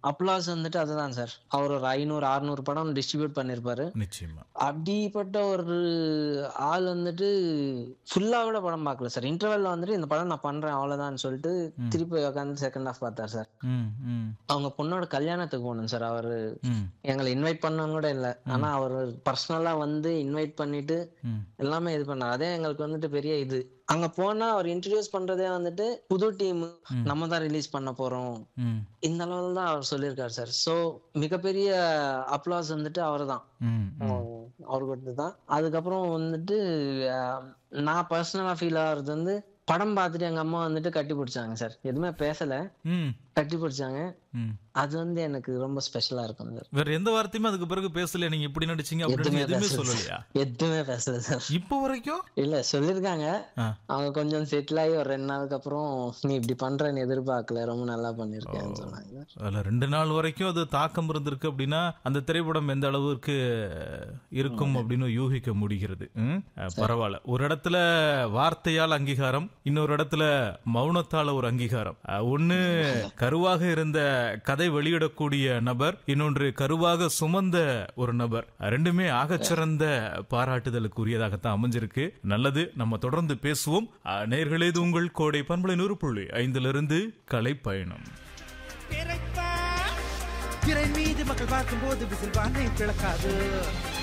Applause வந்துட்டு அதுதான் sir அவர் ஒரு ஐநூறு அறுநூறு படம் டிஸ்ட்ரிபியூட் பண்ணிருப்பாரு நிச்சயமா அப்படிப்பட்ட ஒரு ஆள் வந்துட்டு ஃபுல்லா கூட படம் பார்க்கல சார் இன்டர்வெல்ல வந்துட்டு இந்த படம் நான் பண்றேன் அவ்வளவுதான் சொல்லிட்டு திருப்பி உட்காந்து செகண்ட் ஹாஃப் பார்த்தார் சார் ம் ம் அவங்க பொண்ணோட கல்யாணத்துக்கு போகணும் சார் அவரு ம் எங்களை இன்வைட் பண்ணவங்க கூட இல்ல ஆனா அவர் பர்சனலா வந்து இன்வைட் பண்ணிட்டு ம் எல்லாமே இது பண்ணார் அதே எங்களுக்கு வந்துட்டு பெரிய இது அங்க போனா அவர் இன்ட்ரடியூஸ் பண்றதே வந்துட்டு புது டீம் நம்ம தான் ரிலீஸ் பண்ண போறோம் ம் இந்த அளவுல தான் அவர் சொல்லியிருக்காரு சார் சோ மிகப்பெரிய அப்ளாஸ் வந்துட்டு அவர் தான் ம் அவர்கிட்ட தான் அதுக்கப்புறம் வந்துட்டு அஹ், நான் பர்சனலா ஃபீல் ஆகுறது வந்து படம் பார்த்துட்டு எங்க அம்மா வந்துட்டு கட்டி பிடிச்சாங்க சார் எதுவுமே பேசல ம் கட்டி பிடிச்சாங்க ம் அது வந்து எனக்கு ரொம்ப ஸ்பெஷலா இருக்கும் சார் வேற எந்த வார்த்தையுமே அதுக்கு பிறகு பேசல நீங்க இப்படி நடிச்சீங்க அப்படின்னு எதுவுமே எதுவுமே பேசல சொல்லலையா எதுவுமே பேசல சார் இப்போ வரைக்கும் இல்ல சொல்லிருக்காங்க ஆ. அவங்க கொஞ்சம் செட்டில் ஆகி ஒரு ரெண்டு நாளுக்கு அப்புறம் நீ இப்படி பண்றேன்னு எதிர்பார்க்கல ரொம்ப நல்லா பண்ணிருக்கேன்னு சொன்னாங்க அதுல ரெண்டு நாள் வரைக்கும் அது தாக்கம் இருந்திருக்கு அப்படின்னா அந்த திரைப்படம் எந்த அளவுக்கு இருக்கும் அப்படின்னு யூகிக்க முடிகிறது ம்? அஹ், பரவாயில்ல ஒரு இடத்துல வார்த்தையால் அங்கீகாரம் இன்னொரு இடத்துல மௌனத்தால ஒரு அங்கீகாரம் அஹ், ஒண்ணு கருவாக இருந்த கதை வெளியிடக்கூடிய நபர் இன்னொன்று கருவாக சுமந்த ஒரு நபர் அஹ், ரெண்டுமே ஆகச்சிறந்த பாராட்டுதலுக்குரியதாகத்தான் அமைஞ்சிருக்கு நல்லது நம்ம தொடர்ந்து பேசுவோம் அஹ், நேயர்களே இது உங்கள் கோடை பண்பலை நூறு புள்ளி ஐந்திலிருந்து கலை பயணம் திரை மீது மக்கள் பார்க்கும்போது விசில் வானை பிளக்காது